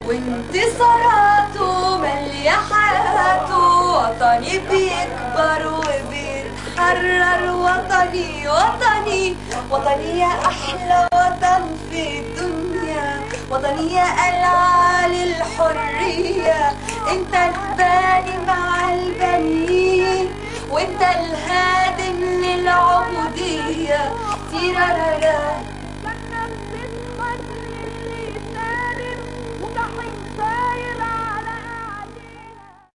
وانتصاراته مالية حياته وطني بيكبر وبيتحرر وطني وطني وطني يا أحلى وطن في الدنيا وطني يا قلعة للحرية انت الباني مع البنين وانت الهادم للعبودية تيرارارا